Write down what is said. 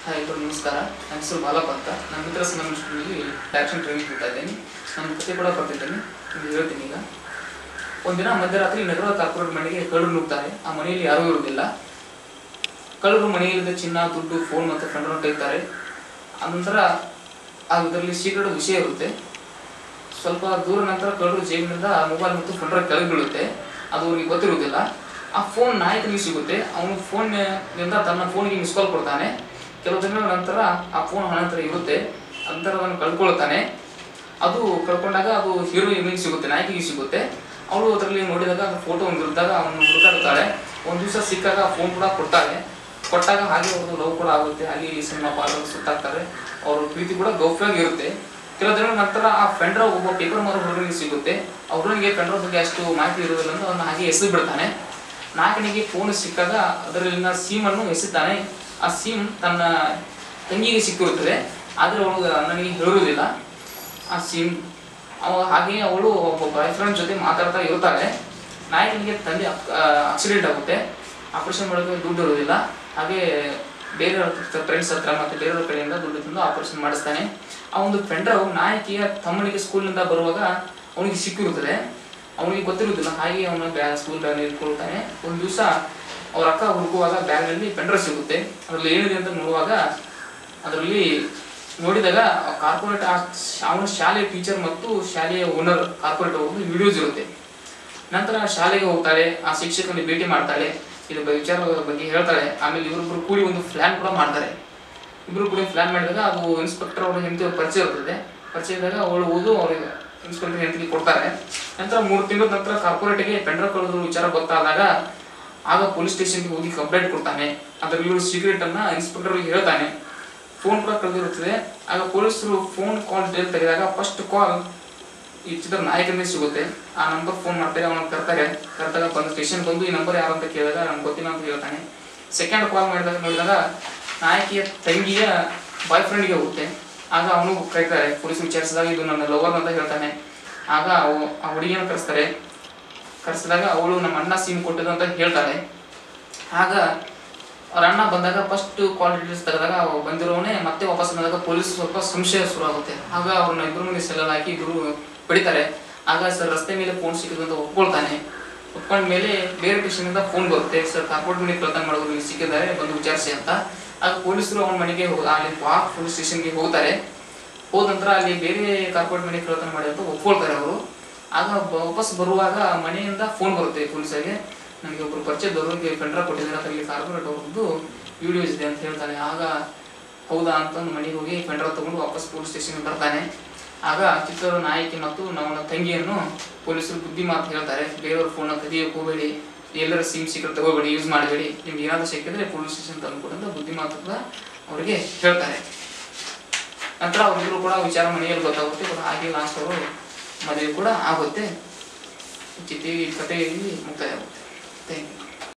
hi ಎಲ್ಲರೂ ನಮಸ್ಕಾರ ನನ್ನ ಹೆಸರು ಬಾಲಪ್ಪ ಅಂತ ನನ್ನ ಮಿತ್ರ ಸಂಗಮೇಶ್ವರಲ್ಲಿ ಆ್ಯಕ್ಷನ್ ಟ್ರೈನಿಂಗ್ ಕೊಡ್ತಾ ಇದ್ದೀನಿ ನಾನು ಕತೆ ಕೂಡ ಬರ್ತಿದ್ದೀನಿ ನಿಮ್ಗೆ ಹೇಳ್ತೀನಿ ಈಗ ಒಂದಿನ ಮಧ್ಯರಾತ್ರಿ ನಗರದ ಕಾರ್ಪೊರೇಟ್ ಮನೆಗೆ ಕಳ್ಳರು ನುಗ್ತಾರೆ ಆ ಮನೆಯಲ್ಲಿ ಯಾರೂ ಇರುವುದಿಲ್ಲ ಕಳ್ಳರು ಮನೆಯಲ್ಲಿದ್ದ ಚಿನ್ನ ದುಡ್ಡು ಫೋನ್ ಮತ್ತು ಫ್ರೆಂಡನ್ನು ತೆಗಿತಾರೆ ಅನಂತರ ಆ ಇದರಲ್ಲಿ ಸೀಕ್ರೆಟ್ ವಿಷಯ ಇರುತ್ತೆ ಸ್ವಲ್ಪ ದೂರ ನಂತರ ಕಳ್ಳರು ಜೇಬಿನಿಂದ ಮೊಬೈಲ್ ಮತ್ತು ಫೋನ್ ಕೆಳಗೆ ಬೀಳುತ್ತೆ ಅದು ಅವ್ರಿಗೆ ಗೊತ್ತಿರುವುದಿಲ್ಲ ಆ ಫೋನ್ ನಾಯಕನಿಗೆ ಸಿಗುತ್ತೆ ಅವನು ಫೋನ್ನಿಂದ ತನ್ನ ಫೋನ್ಗೆ ಮಿಸ್ ಕಾಲ್ ಕೊಡ್ತಾನೆ ಕೆಲವು ದಿನಗಳ ನಂತರ ಆ ಫೋನ್ ಹಣ ಹತ್ರ ಇರುತ್ತೆ ನಂತರ ಅದನ್ನು ಕಳ್ಕೊಳ್ತಾನೆ ಅದು ಕಳ್ಕೊಂಡಾಗ ಅದು ಹೀರೋಯಿನಿಗೆ ಸಿಗುತ್ತೆ ನಾಯಕಿಗೆ ಸಿಗುತ್ತೆ ಅವಳು ಅದರಲ್ಲಿ ನೋಡಿದಾಗ ಅದು ಫೋಟೋ ಒಂದು ಇರಿದಾಗ ಅವನು ಹುಡುಕಾಡುತ್ತಾಳೆ ಒಂದು ದಿವಸ ಸಿಕ್ಕಾಗ ಆ ಫೋನ್ ಕೂಡ ಕೊಡ್ತಾಳೆ ಕೊಟ್ಟಾಗ ಹಾಗೆ ಅವ್ರದ್ದು ಲವ್ ಕೂಡ ಆಗುತ್ತೆ ಅಲ್ಲಿ ಇಲ್ಲಿ ಸಿನಿಮಾ ಪಾರ್ಲರ್ ಸುತ್ತಾಕ್ತಾರೆ ಅವ್ರ ಪ್ರೀತಿ ಕೂಡ ಗೌಪ್ಯವಾಗಿ ಇರುತ್ತೆ ಕೆಲವು ದಿನಗಳ ನಂತರ ಆ ಫೆಂಡ್ರ ಒಬ್ಬ ಪೇಪರ್ ಮಾರೋ ಹುಡುಗನಿಗೆ ಸಿಗುತ್ತೆ ಆ ಹುಡುಗನಿಗೆ ಫೆಂಡ್ರ ಬಗ್ಗೆ ಅಷ್ಟು ಮಾಹಿತಿ ಇರೋದಿಲ್ಲ ಅಂತ ಅವನ್ನ ಹಾಗೆ ಎಸೆದು ಬಿಡ್ತಾನೆ ನಾಯಕನಿಗೆ ಫೋನ್ ಸಿಕ್ಕಾಗ ಅದರಲ್ಲಿನ ಸಿಮ್ ಅನ್ನು ಎಸೆತಾನೆ ಆ ಸಿಮ್ ತನ್ನ ತಂಗಿಗೆ ಸಿಕ್ಕಿರುತ್ತದೆ ಆದರೆ ಅವಳು ನನಗೆ ಹೇಳಿರುವುದಿಲ್ಲ ಆ ಸಿಮ್ ಅವ ಹಾಗೆ ಅವಳು ಒಬ್ಬ ಬಾಯ್ ಫ್ರೆಂಡ್ ಜೊತೆ ಮಾತಾಡ್ತಾ ಇರ್ತಾಳೆ ನಾಯಕನಿಗೆ ತಂದೆ ಆಕ್ಸಿಡೆಂಟ್ ಆಗುತ್ತೆ ಆಪರೇಷನ್ ಮಾಡೋಕ್ಕೆ ದುಡ್ಡು ಇರೋದಿಲ್ಲ ಹಾಗೆ ಬೇರೆ ಫ್ರೆಂಡ್ಸ್ ಹತ್ರ ಮತ್ತು ಬೇರೆಯವ್ರ ಕಡೆಯಿಂದ ದುಡ್ಡು ತಂದು ಆಪರೇಷನ್ ಮಾಡಿಸ್ತಾನೆ ಆ ಒಂದು ಫ್ರೆಂಡ್ರು ನಾಯಕಿಯ ತಮ್ಮನಿಗೆ ಸ್ಕೂಲಿನಿಂದ ಬರುವಾಗ ಅವನಿಗೆ ಸಿಕ್ಕಿರುತ್ತದೆ ಅವನಿಗೆ ಗೊತ್ತಿರುವುದಿಲ್ಲ ಹಾಗೆ ಅವನ ಬ್ಯಾಗ್ ಸ್ಕೂಲ್ ಬ್ಯಾಗ್ ಇಟ್ಕೊಳ್ತಾನೆ ಒಂದು ದಿವಸ ಅವ್ರ ಅಕ್ಕ ಹುಡುಕುವಾಗ ಬ್ಯಾಗ್ನಲ್ಲಿ ಪೆಂಡ್ರ ಸಿಗುತ್ತೆ ಅದರಲ್ಲಿ ಏನಿದೆ ಅಂತ ನೋಡುವಾಗ ಅದರಲ್ಲಿ ನೋಡಿದಾಗ ಕಾರ್ಪೊರೇಟ್ ಅವನ ಶಾಲೆಯ ಟೀಚರ್ ಮತ್ತು ಶಾಲೆಯ ಓನರ್ ಕಾರ್ಪೊರೇಟ್ ಅವ್ರದ್ದು ವಿಡಿಯೋಸ್ ಇರುತ್ತೆ ನಂತರ ಶಾಲೆಗೆ ಹೋಗ್ತಾಳೆ ಆ ಶಿಕ್ಷಕನ ಭೇಟಿ ಮಾಡ್ತಾಳೆ ಇದ್ರ ಬಗ್ಗೆ ವಿಚಾರದ ಬಗ್ಗೆ ಹೇಳ್ತಾಳೆ ಆಮೇಲೆ ಇವರಿಬ್ಬರು ಕೂಡಿ ಒಂದು ಪ್ಲಾನ್ ಕೂಡ ಮಾಡ್ತಾರೆ ಇಬ್ರು ಕೂಡಿ ಪ್ಲಾನ್ ಮಾಡಿದಾಗ ಅದು ಇನ್ಸ್ಪೆಕ್ಟರ್ ಅವ್ರ ಹೆಂಡತಿ ಅವ್ರ ಪರಿಚಯ ಇರ್ತದೆ ಪರಿಚಯ ಇದ್ದಾಗ ಅವಳು ಓದು ಅವ್ರಿಗೆ ಇನ್ಸ್ಪೆಕ್ಟರ್ ಹೆಂಡತಿಗೆ ಕೊಡ್ತಾರೆ ನಂತರ ಮೂರು ತಿಂಗಳ ನಂತರ ಕಾರ್ಪೊರೇಟ್ಗೆ ಪೆಂಡ್ರ ಕಳೆದ್ರು ವಿಚಾರ ಗೊತ್ತಾದಾಗ ಆಗ ಪೊಲೀಸ್ ಸ್ಟೇಷನ್ಗೆ ಹೋಗಿ ಕಂಪ್ಲೇಂಟ್ ಕೊಡ್ತಾನೆ ಅದರಲ್ಲಿರೋ ಸೀಕ್ರೆಟ್ ಅನ್ನ ಇನ್ಸ್ಪೆಕ್ಟರ್ಗೆ ಹೇಳ್ತಾನೆ ಫೋನ್ ಕೂಡ ಕಳೆದಿರುತ್ತದೆ ಆಗ ಪೊಲೀಸರು ಫೋನ್ ಕಾಲ್ ಡೇಲ್ ತೆಗೆದಾಗ ಫಸ್ಟ್ ಕಾಲ್ ಈ ಚಿತ್ರ ನಾಯಕನಿಗೆ ಸಿಗುತ್ತೆ ಆ ನಂಬರ್ ಫೋನ್ ಮಾಡ್ತಾರೆ ಅವನ ಕರ್ತಾರೆ ಕರೆದಾಗ ಬಂದು ಸ್ಟೇಷನ್ ಬಂದು ಈ ನಂಬರ್ ಯಾರು ಅಂತ ಕೇಳಿದಾಗ ನಂಗೆ ಗೊತ್ತಿಲ್ಲ ಅಂತ ಹೇಳ್ತಾನೆ ಸೆಕೆಂಡ್ ಕಾಲ್ ಮಾಡಿದಾಗ ನೋಡಿದಾಗ ನಾಯಕಿಯ ತಂಗಿಯ ಬಾಯ್ ಫ್ರೆಂಡ್ಗೆ ಹೋಗುತ್ತೆ ಆಗ ಅವನು ಕರೀತಾರೆ ಪೊಲೀಸ್ ವಿಚಾರಿಸಿದಾಗ ಇದು ನನ್ನ ಲವರ್ ಅಂತ ಹೇಳ್ತಾನೆ ಆಗ ಅವು ಆ ಹುಡುಗಿಯನ್ನು ಕರೆಸ್ತಾರೆ ಕರೆಸಿದಾಗ ಅವಳು ನಮ್ಮ ಅಣ್ಣ ಸಿಮ್ ಕೊಟ್ಟಿದ್ದು ಅಂತ ಹೇಳ್ತಾಳೆ ಆಗ ಅವ್ರ ಅಣ್ಣ ಬಂದಾಗ ಫಸ್ಟ್ ಕಾಲ್ ಡೀಟೇಲ್ಸ್ ತೆಗೆದಾಗ ಅವ ಬಂದಿರೋನೇ ಮತ್ತೆ ವಾಪಸ್ ಬಂದಾಗ ಪೊಲೀಸ್ ಸ್ವಲ್ಪ ಸಂಶಯ ಶುರು ಆಗುತ್ತೆ ಆಗ ಅವ್ರನ್ನ ಇಬ್ಬರು ಮಂದಿ ಸೆಲ್ಲಲ್ಲಿ ಹಾಕಿ ಇಬ್ಬರು ಬಿಡಿತಾರೆ ಆಗ ಸರ್ ರಸ್ತೆ ಮೇಲೆ ಫೋನ್ ಸಿಕ್ಕಿದ್ದು ಅಂತ ಒಪ್ಕೊಳ್ತಾನೆ ಒಪ್ಕೊಂಡ ಮೇಲೆ ಬೇರೆ ಸ್ಟೇಷನಿಂದ ಫೋನ್ ಬರುತ್ತೆ ಸರ್ ಕಾರ್ಪೊರೇಟ್ ಮನೆಗೆ ಕಳ್ತನ ಮಾಡೋರು ಸಿಕ್ಕಿದ್ದಾರೆ ಬಂದು ವಿಚಾರಿಸಿ ಅಂತ ಆಗ ಪೊಲೀಸರು ಅವನ ಮನೆಗೆ ಹೋಗ ಅಲ್ಲಿ ಪಾಕ್ ಪೊಲೀಸ್ ಸ್ಟೇಷನ್ಗೆ ಹೋಗ್ತಾರೆ ಹೋದ ನಂತರ ಅಲ್ಲಿ ಬೇರೆ ಕಾರ್ಪೊರೇಟ್ ಮನೆಗೆ ಕಳ್ತನ ಮಾಡಿ ಅಂತ ಒಪ್ಕೊಳ್ತಾರೆ ಅವರು ಆಗ ಬ- ವಾಪಸ್ ಬರುವಾಗ ಮನೆಯಿಂದ ಫೋನ್ ಬರುತ್ತೆ ಪೊಲೀಸರಿಗೆ ನನಗೆ ಒಬ್ರು ಪರಿಚಯದವ್ರಿಗೆ ಪೆಂಡ್ರ ಕೊಟ್ಟಿದ್ದಾರೆ ಅದರಲ್ಲಿ ಕಾರ್ಪೊರೇಟ್ ಅವ್ರದ್ದು ವಿಡಿಯೋಸ್ ಇದೆ ಅಂತ ಹೇಳ್ತಾನೆ ಆಗ ಹೌದಾ ಅಂತ ಮನೆಗೆ ಹೋಗಿ ಪೆಂಡ್ರ ತಗೊಂಡು ವಾಪಸ್ ಪೊಲೀಸ್ ಸ್ಟೇಷನ್ಗೆ ಬರ್ತಾನೆ ಆಗ ಚಿತ್ರದ ನಾಯಕಿ ಮತ್ತು ನಮ್ಮ ತಂಗಿಯನ್ನು ಪೊಲೀಸರು ಬುದ್ಧಿ ಮಾತು ಹೇಳ್ತಾರೆ ಬೇರೆಯವ್ರ ಫೋನ್ ತೆಗಿಯೋಕೆ ಹೋಗಬೇಡಿ ಎಲ್ಲರ ಸಿಮ್ ಸೀಕ್ರೆಟ್ ತಗೋಬೇಡಿ ಯೂಸ್ ಮಾಡಬೇಡಿ ನಿಮ್ಗೆ ಏನಾದರೂ ಸಿಕ್ಕಿದ್ರೆ ಪೊಲೀಸ್ ಸ್ಟೇಷನ್ ತಂದು ಕೊಡಂತ ಬುದ್ಧಿ ಮಾತು ಕೂಡ ಅವರಿಗೆ ಹೇಳ್ತಾರೆ ನಂತರ ಅವರಿಬ್ಬರು ಕೂಡ ವಿಚಾರ ಮನೆಯಲ್ಲಿ ಗೊತ್ತಾಗುತ್ತೆ ಕೂಡ ಹಾಗೆ ಲಾಸ್ಟ್ ಅವರು ಮದುವೆ ಕೂಡ ಆಗುತ್ತೆ ಚಿತಿ ಕಥೆಯಲ್ಲಿ ಮುಕ್ತಾಯ ಆಗುತ್ತೆ ಥ್ಯಾಂಕ್ ಯು